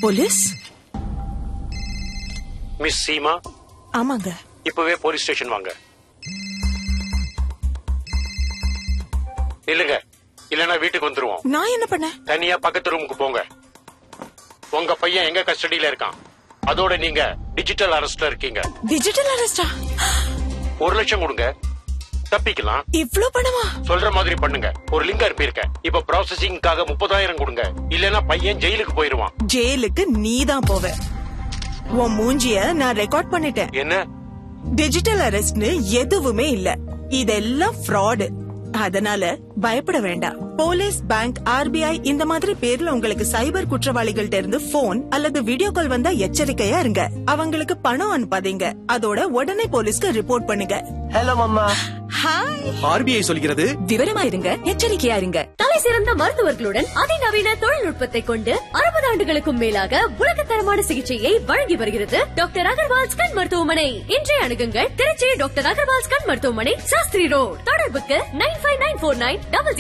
police miss Seema ஆமாங்க இப்பவே police station வாங்க இல்லங்க இல்லனா வீட்டுக்கு வந்துருவோம் நான் என்ன பண்ணேன் தனியா பக்கத்து ரூமுக்கு போங்க உங்க பையன் எங்க கஸ்டடியில இருக்கான் அதோட நீங்க டிஜிட்டல் அரெஸ்ட்ல இருக்கீங்க டிஜிட்டல் அரெஸ்டா ஒரு லட்சம் கொடுங்க தப்பிக்கலாம் இவ்ளோ பணமா சொல்ற மாதிரி பண்ணுங்க ஒரு லிங்க் அனுப்பியிருக்க இப்ப ப்ராசஸிங்காக முப்பதாயிரம் கொடுங்க இல்லனா பையன் ஜெயிலுக்கு போயிருவான் ஜெயிலுக்கு நீ தான் போவ உன் மூஞ்சிய நான் ரெக்கார்ட் பண்ணிட்டேன் என்ன டிஜிட்டல் அரெஸ்ட்னு எதுவுமே இல்ல இதெல்லாம் ஃப்ராடு அதனால பயப்பட வேண்டாம் போலீஸ் பேங்க் ஆர்பிஐ இந்த மாதிரி பேர்ல உங்களுக்கு சைபர் குற்றவாளிகள்ட்ட இருந்து போன் அல்லது வீடியோ கால் வந்தா எச்சரிக்கையா இருங்க அவங்களுக்கு பணம் அனுப்பாதீங்க அதோட உடனே போலீஸ்க்கு ரிப்போர்ட் பண்ணுங்க ஹலோ மம்மா ஹாய் ஆர்பிஐ சொல்கிறது விவரமா இருங்க எச்சரிக்கையா இருங்க தலை சிறந்த மருத்துவர்களுடன் அதிநவீன தொழில்நுட்பத்தை கொண்டு அறுபது ஆண்டுகளுக்கும் மேலாக உலகத்தரமான சிகிச்சையை வழங்கி வருகிறது டாக்டர் அகர்வால்ஸ் கண் மருத்துவமனை இன்றைய அணுகுங்கள் திருச்சி டாக்டர் அகர்வால்ஸ் கண் மருத்துவமனை சாஸ்திரி ரோட் தொடர்புக்கு nine five nine four nine double